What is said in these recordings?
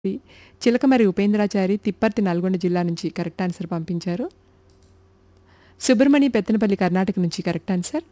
చిలకమరి ఉపేంద్రాచారి తిప్పర్తి నల్గొండ జిల్లా నుంచి correct answer పంపించారు సుబ్రమణి పెత్తనపల్లి కర్ణాటక నుంచి కరెక్ట్ ఆన్సర్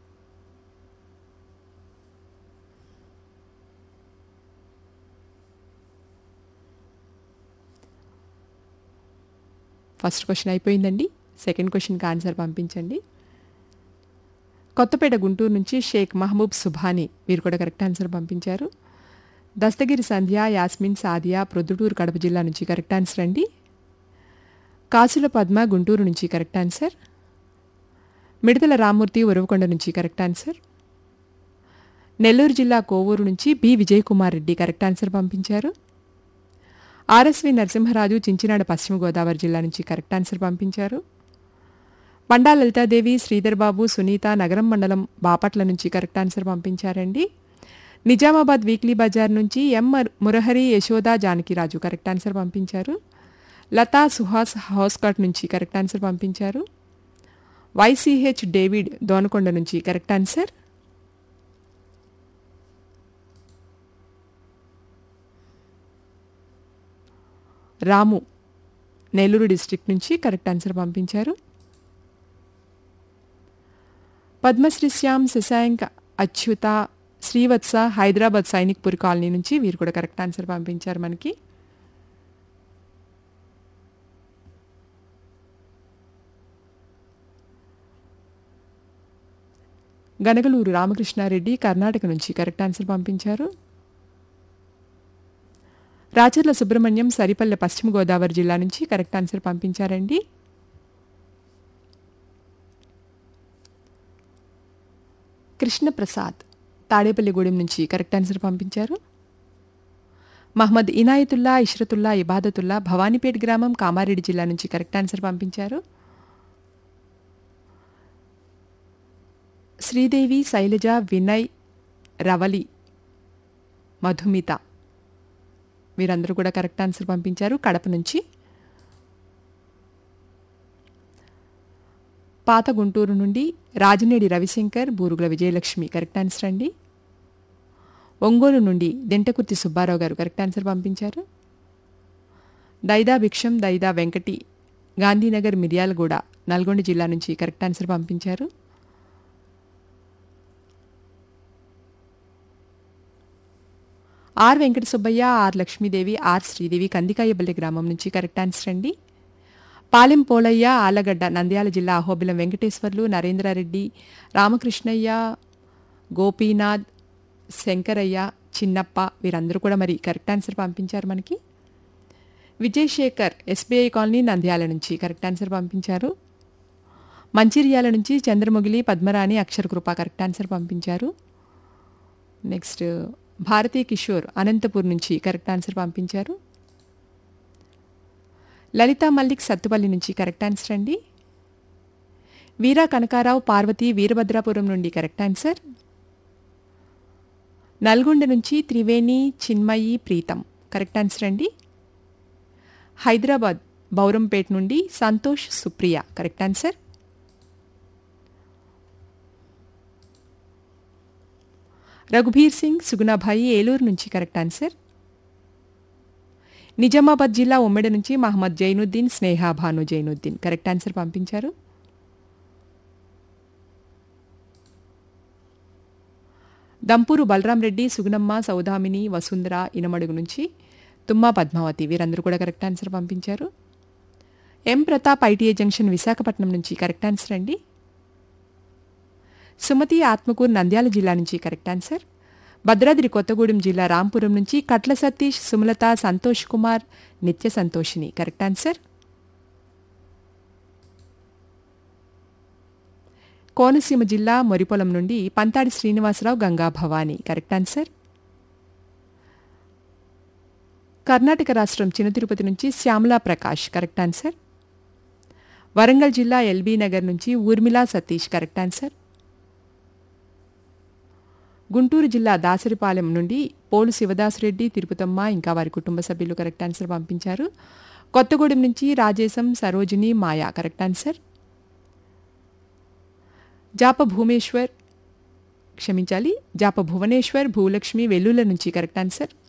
ఫస్ట్ క్వశ్చన్ అయిపోయిందండి సెకండ్ క్వశ్చన్కి ఆన్సర్ పంపించండి కొత్తపేట గుంటూరు నుంచి షేక్ మహబూబ్ సుభాని మీరు కూడా కరెక్ట్ ఆన్సర్ పంపించారు దస్తగిరి సంధ్య యాస్మిన్ సాదియా ప్రొద్దుటూరు కడప జిల్లా నుంచి కరెక్ట్ ఆన్సర్ అండి కాసుల పద్మ గుంటూరు నుంచి కరెక్ట్ ఆన్సర్ మిడతల రామ్మూర్తి ఉరవకొండ నుంచి కరెక్ట్ ఆన్సర్ నెల్లూరు జిల్లా కోవూరు నుంచి B Vijay Kumar Reddy correct answer పంపించారు ఆర్ఎస్వి నరసింహరాజు చించినాడ పశ్చిమ గోదావరి జిల్లా నుంచి కరెక్ట్ ఆన్సర్ పంపించారు పండా లలితాదేవి శ్రీధర్ బాబు సునీత నగరం మండలం బాపట్ల నుంచి కరెక్ట్ ఆన్సర్ పంపించారండి నిజామాబాద్ వీక్లీ బజార్ నుంచి ఎం మర్- మురహరి యశోద జానకిరాజు కరెక్ట్ ఆన్సర్ పంపించారు లతా సుహాస్ హౌస్కట్ నుంచి కరెక్ట్ ఆన్సర్ పంపించారు వైసీహెచ్ డేవిడ్ దోనకొండ నుంచి correct answer Ramu Nellore district నుంచి కరెక్ట్ ఆన్సర్ పంపించారు పద్మశ్రీ శ్యామ్ శశాంక్ అచ్యుత శ్రీవత్స హైదరాబాద్ సైనిక్పూర్ కాలనీ నుంచి వీరు కూడా కరెక్ట్ ఆన్సర్ పంపించారు మనకి గనగలూరు రామకృష్ణారెడ్డి కర్ణాటక నుంచి కరెక్ట్ ఆన్సర్ పంపించారు రాచర్ల సుబ్రహ్మణ్యం సరిపల్లె పశ్చిమ గోదావరి జిల్లా నుంచి కరెక్ట్ ఆన్సర్ పంపించారండి కృష్ణప్రసాద్ తాడేపల్లిగూడెం నుంచి కరెక్ట్ ఆన్సర్ పంపించారు మహమ్మద్ ఇనాయతుల్లా ఇష్రతుల్లా ఇబాదతుల్లా భవానీపేట్ గ్రామం కామారెడ్డి జిల్లా నుంచి కరెక్ట్ ఆన్సర్ పంపించారు శ్రీదేవి శైలజ వినయ్ రవలి మధుమిత వీరందరూ కూడా కరెక్ట్ ఆన్సర్ పంపించారు కడప నుంచి పాత గుంటూరు నుండి రాజనేడి రవిశంకర్ బూరుగుల విజయలక్ష్మి కరెక్ట్ ఆన్సర్ అండి ఒంగోలు నుండి దెంటకుర్తి సుబ్బారావు గారు కరెక్ట్ ఆన్సర్ పంపించారు దైదా భిక్షం దైదా వెంకటి గాంధీనగర్ మిర్యాలగూడ నల్గొండ జిల్లా నుంచి కరెక్ట్ ఆన్సర్ పంపించారు R Venkata Subbaiah R Lakshmidevi R Sridevi Kandikayapalli గ్రామం నుంచి కరెక్ట్ ఆన్సర్ అండి పాలెం పోలయ్య ఆలగడ్డ నంద్యాల జిల్లా అహోబిలం వెంకటేశ్వర్లు నరేంద్రారెడ్డి రామకృష్ణయ్య గోపీనాథ్ శంకరయ్య చిన్నప్ప వీరందరూ కూడా మరి కరెక్ట్ ఆన్సర్ పంపించారు మనకి విజయ్ శేఖర్ ఎస్బీఐ కాలనీ నంద్యాల నుంచి కరెక్ట్ ఆన్సర్ పంపించారు మంచిర్యాల నుంచి చంద్రముగిలి పద్మరాణి అక్షరకృప కరెక్ట్ ఆన్సర్ పంపించారు నెక్స్ట్ భారతీ కిషోర్ అనంతపూర్ నుంచి కరెక్ట్ ఆన్సర్ పంపించారు లలిత మల్లిక్ సత్తుపల్లి నుంచి కరెక్ట్ ఆన్సర్ అండి వీరా కనకారావు పార్వతి వీరభద్రాపురం నుండి కరెక్ట్ ఆన్సర్ నల్గొండ నుంచి త్రివేణి చిన్మయి ప్రీతం కరెక్ట్ ఆన్సర్ అండి హైదరాబాద్ బౌరంపేట్ నుండి సంతోష్ సుప్రియ కరెక్ట్ ఆన్సర్ రఘుబీర్ సింగ్ సుగుణాభాయి ఏలూరు నుంచి కరెక్ట్ ఆన్సర్ నిజామాబాద్ జిల్లా ఉమ్మెడ నుంచి మహమ్మద్ జైనుద్దీన్ స్నేహ భాను జైనుద్దీన్ కరెక్ట్ ఆన్సర్ పంపించారు దంపూరు బలరాం రెడ్డి సుగుణమ్మ సౌదామిని వసుంధర ఇనమడుగు నుంచి తుమ్మా పద్మావతి వీరందరూ కూడా కరెక్ట్ ఆన్సర్ పంపించారు M Pratap ITI junction Visakhapatnam నుంచి కరెక్ట్ ఆన్సర్ అండి సుమతి ఆత్మకూరు నంద్యాల జిల్లా నుంచి కరెక్ట్ ఆన్సర్ భద్రాద్రి కొత్తగూడెం జిల్లా రాంపురం నుంచి కట్ల సతీష్ సుమలత సంతోష్ కుమార్ నిత్య సంతోషిని కరెక్ట్ ఆన్సర్ కోనసీమ జిల్లా మొరిపొలం నుండి పంతాడి శ్రీనివాసరావు గంగా భవాని కరెక్ట్ ఆన్సర్ కర్ణాటక రాష్ట్రం చిన్న తిరుపతి నుంచి శ్యామలా ప్రకాష్ కరెక్ట్ ఆన్సర్ వరంగల్ జిల్లా ఎల్బీ నగర్ నుంచి ఊర్మిళా సతీష్ కరెక్ట్ ఆన్సర్ గుంటూరు జిల్లా దాసరిపాలెం నుండి పోలు శివదాసరెడ్డి తిరుపతమ్మ ఇంకా వారి కుటుంబ సభ్యులు కరెక్ట్ ఆన్సర్ పంపించారు కొత్తగూడెం నుంచి రాజేశం సరోజిని మాయా కరెక్ట్ ఆన్సర్ జాప భూమేశ్వర్ క్షమించాలి జాప భువనేశ్వర్ భూలక్ష్మి వెల్లుల నుంచి కరెక్ట్ ఆన్సర్